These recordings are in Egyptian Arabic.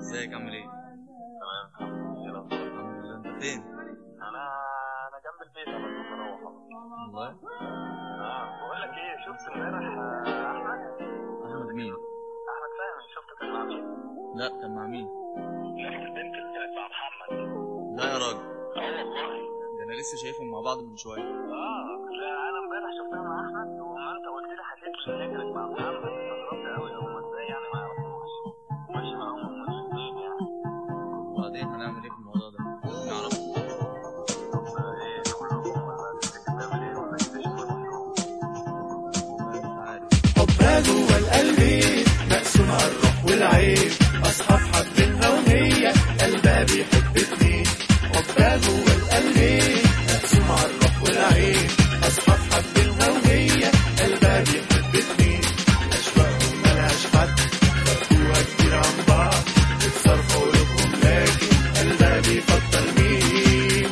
ازيك عامل ايه؟ تمام ايه الأخبار؟ الحمد لله انت فين؟ انا انا جنب البيت انا كنت بروح والله اه بقول لك ايه شفت امبارح آه، احمد احمد مين؟ احمد فهمي شفته كان مع مين؟ لا كان مع مين؟ نفس البنت اللي كانت مع محمد لا يا راجل اه والله ده انا لسه شايفهم مع بعض من شويه اه لا انا امبارح شفتها مع احمد وما انت قلت لي حكيت لي ان هي كانت مع محمد استغربت قوي هم ازاي يعني ما يعرفوش ماشي معاهم هم الاثنين يعني وبعدين هنعمل ايه في الموضوع ده؟ لازم نعرفه طب ايه كلهم ولا تفتكر تعمل ايه ولا يكتشفوا نفسهم؟ مش عارف حبها جوه القلب مقسوم على الروح والعين اصحاب حبتها وهي قلبها بيحب اتنين حبها جوه القلب مقسوم على الروح والعين اصحاب حبتها وهي قلبها بيحب اتنين اشواقهم ملهاش حد فرقوها كتير عن بعض بتصرفوا قلوبهم لكن قلبها بيفكر مين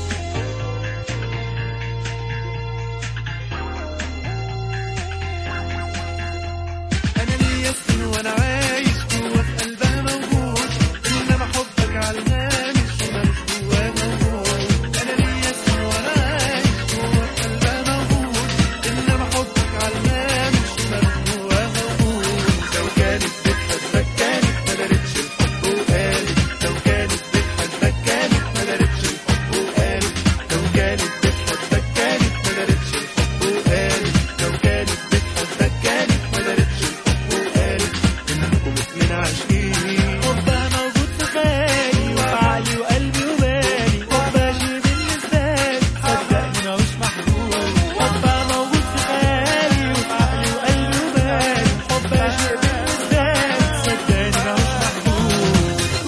انا ليا سنين وانا عايش جوا في قلبها موجود انما حبك على الهامش ومالوش جواه موجود انا ليا سنين وانا عايش جوا في قلبها موجود انما حبك على الهامش ومالوش جواه موجود لو كانت بتحبك كانت ما دارتش الحب وقالت لو كانت بتحبك كانت ما دارتش الحب وقالت لو كانت بتحبك كانت ما دارتش الحب وقالت لو كانت بتحبك كانت ما دارتش الحب وقالت انكم اتنين عاشقين حبها موجود في خيالي وفي عقلي وقلبي وبالي حبها شيء بالنسبة لي صدقني ماهوش محبوب حبها موجود في خيالي وفي عقلي وقلبي وبالي حبها شيء بالنسبة لي صدقني ماهوش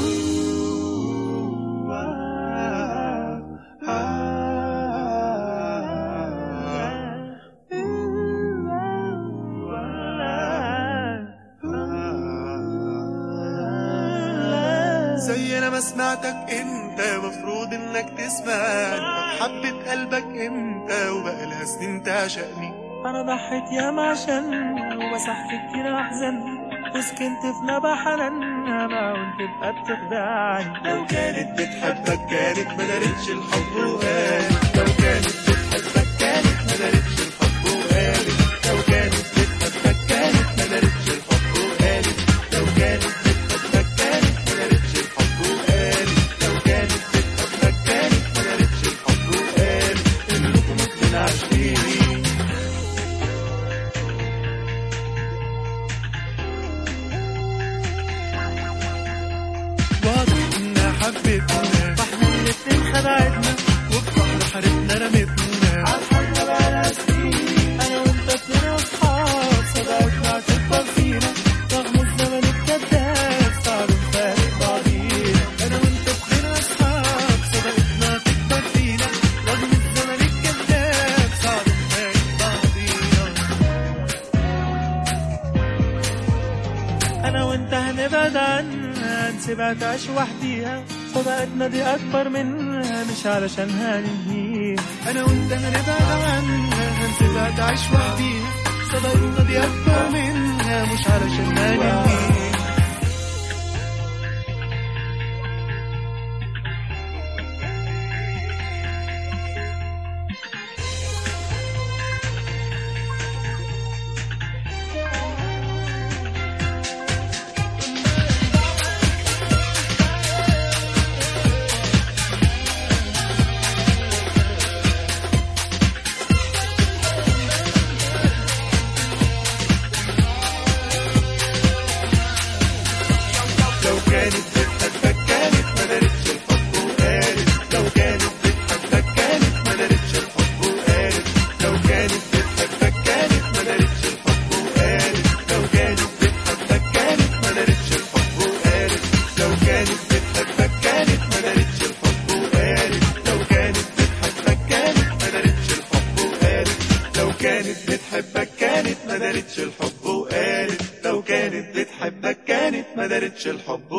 زي انا ما سمعتك انت مفروض انك تسمعني حبة قلبك انت وبقى لها سنين تعشقني انا ضحيت ياما عشان ومسحت كتير احزان وسكنت في نبع حنانها وانت تبقى بتخدعني لو كانت بتحبك كانت ما دارتش الحب وقالت لو كانت بتحبك كانت ما دارتش الحب وقالت لو كانت بتحبك كانت ما دارتش الحب وقالت لو كانت بتحبك كانت ما دارتش الحب وقالت لو كانت بتحبك كانت ما دارتش الحب وقالت انكم اتنين عاشقين واضح انها حبتنا فاحنا الاتنين خدعتنا وفي بحر حارتنا رمتنا عالحب بقالها سنين انا وانت اتنين اصحاب صداقتنا هتكبر فينا رغم الزمن الكذاب صعب نفارق بعضينا انا وانت اتنين اصحاب صداقتنا تكبر فينا رغم الزمن الكذاب صعب نفارق بعضينا انا وانت هنبعد عنها نسيبها تعيش وحديها صداقتنا دي اكبر منها مش علشان هننهيها انا وانت هنبعد عنها هنسيبها تعيش وحديها صداقتنا دي اكبر منها مش علشان ننهيها لو كانت بتحبك كانت ما دارتش الحب وقالت لو كانت بتحبك كانت ما دارتش الحب وقالت لو كانت بتحبك كانت ما دارتش الحب وقالت لو كانت بتحبك كانت ما دارتش الحب وقالت لو كانت بتحبك كانت ما دارتش الحب وقالت لو كانت بتحبك كانت ما دارتش الحب وقالت لو كانت بتحبك كانت ما دارتش الحب وقالت لو كانت بتحبك كانت ما دارتش الحب